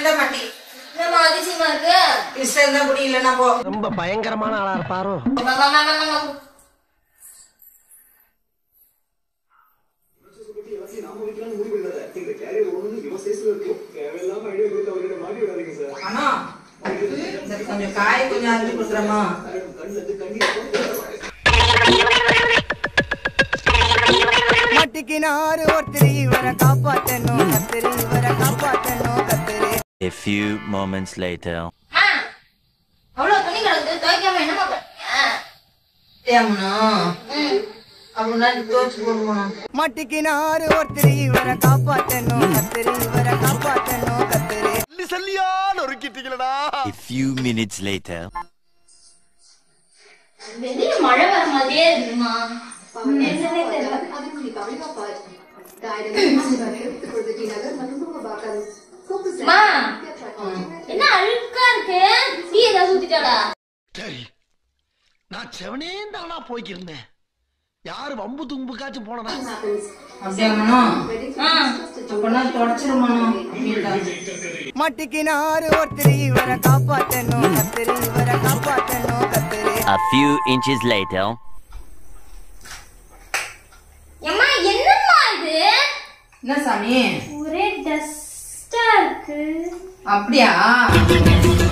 எந்த மாட்டி நம்ம அதிசயமா இருக்கு இஷ்டம் இருந்தா குடி இல்லைன்னா போ ரொம்ப பயங்கரமான ஆளா இருப்பாரோ வா, வா, வா, வா, வா, வா. அண்ணா சரி கொஞ்சம் காய் கொஞ்சம் அரிஞ்சு கொடுக்குறமா மாட்டிக்கினாரு ஒருத்தர் இவரை காப்பாத்தணும் கத்திரி இவரை காப்பாத்தணும் கத்திரி A few moments later. அம்மா, அவ்வளவு துணி கிடக்குது துவைக்காம என்னமா பண்ணீங்க ஏம்னா ம். அப்படின்னா தோச்சு போடுவோம் மாட்டிக்கினாரு ஒருத்தர் இவரை காப்பாத்தணும் கத்திரி இவரை காப்பாத்தணும் கத்திரி சல்லி சல்லியா நொறுக்கிட்டீங்களடா A few minutes later. வெளிய மழை வர மாதிரியே இருக்குமா என்னன்னே தெரியல அம்மா, என்ன அழுக்கா இருக்கு டீ ஏதாவது ஊத்திட்டாளா சரி நான் செவனே தானா போய்க்கிருந்தேன் யாரு வம்பு தும்புக்காச்சும் போனனா அப்படியாங்கண்ணா ஆ. அப்படின்னா தொடச்சிருமாண்ணா வீட்டை மாட்டிக்கினாரு ஒருத்தர் இவரை காப்பாத்தணும் கத்திரி இவரை காப்பாத்தணும் கத்திரி A few inches later. அம்மா என்னம்மா இது என்ன சாமி ஒரே டஸ்டா இருக்கு அப்படியா